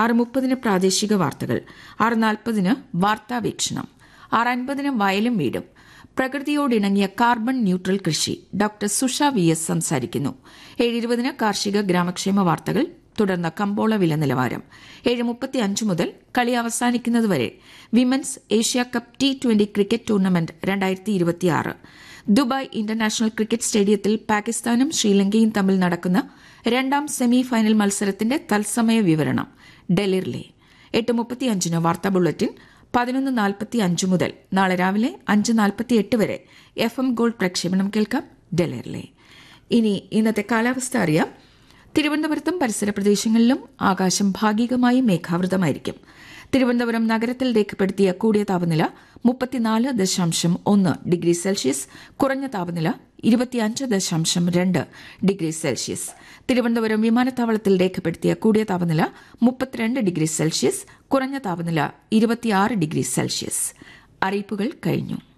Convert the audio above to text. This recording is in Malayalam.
ആറ് മുപ്പതിന് പ്രാദേശിക വാർത്തകൾ ആറ് നാൽപ്പതിന് വാർത്താവീക്ഷണം ആറ് അൻപതിന് വയലും വീടും പ്രകൃതിയോടിണങ്ങിയ കാർബൺ ന്യൂട്രൽ കൃഷി ഡോക്ടർ സുഷ വി എസ് സംസാരിക്കുന്നു ഏഴ് ഇരുപതിന് കാർഷിക ഗ്രാമക്ഷേമ വാർത്തകൾ തുടർന്ന് കമ്പോള വില നിലവാരം ഏഴ് മുപ്പത്തി അഞ്ച് മുതൽ കളി അവസാനിക്കുന്നതുവരെ women's Asia cup T twenty cricket tournament രണ്ടായിരത്തി ഇരുപത്തിയാറ് ദുബായ് ഇന്റർനാഷണൽ ക്രിക്കറ്റ് സ്റ്റേഡിയത്തിൽ പാകിസ്ഥാനും ശ്രീലങ്കയും തമ്മിൽ നടക്കുന്ന രണ്ടാം സെമി ഫൈനൽ മത്സരത്തിന്റെ തത്സമയ വിവരണം ഡൽഹിയിലെ എട്ട് മുപ്പത്തിയഞ്ചിന് വാർത്താ ബുള്ളറ്റിൻ പതിനൊന്ന് നാൽപ്പത്തി അഞ്ച് മുതൽ നാളെ രാവിലെ അഞ്ച് നാൽപ്പത്തി എട്ട് വരെ എഫ് എം ഗോൾഡ് പ്രക്ഷേപണം കേൾക്കാം ഡൽഹിയിലെ ഇനി ഇന്നത്തെ കാലാവസ്ഥ അറിയാം തിരുവനന്തപുരത്തും പരിസര പ്രദേശങ്ങളിലും ആകാശം ഭാഗികമായി മേഘാവൃതമായിരിക്കും തിരുവനന്തപുരം നഗരത്തിൽ രേഖപ്പെടുത്തിയ കൂടിയ താപനില മുപ്പത്തിനാല് ദശാംശം ഒന്ന് ഡിഗ്രി സെൽഷ്യസ് കുറഞ്ഞ താപനില ഇരുപത്തിയഞ്ച് ദശാംശം രണ്ട് ഡിഗ്രി സെൽഷ്യസ് തിരുവനന്തപുരം വിമാനത്താവളത്തിൽ രേഖപ്പെടുത്തിയ കൂടിയ താപനില മുപ്പത്തിരണ്ട് ഡിഗ്രി സെൽഷ്യസ് കുറഞ്ഞ താപനില ഇരുപത്തിയാറ് ഡിഗ്രി സെൽഷ്യസ് അറിയിപ്പുകൾ കഴിഞ്ഞു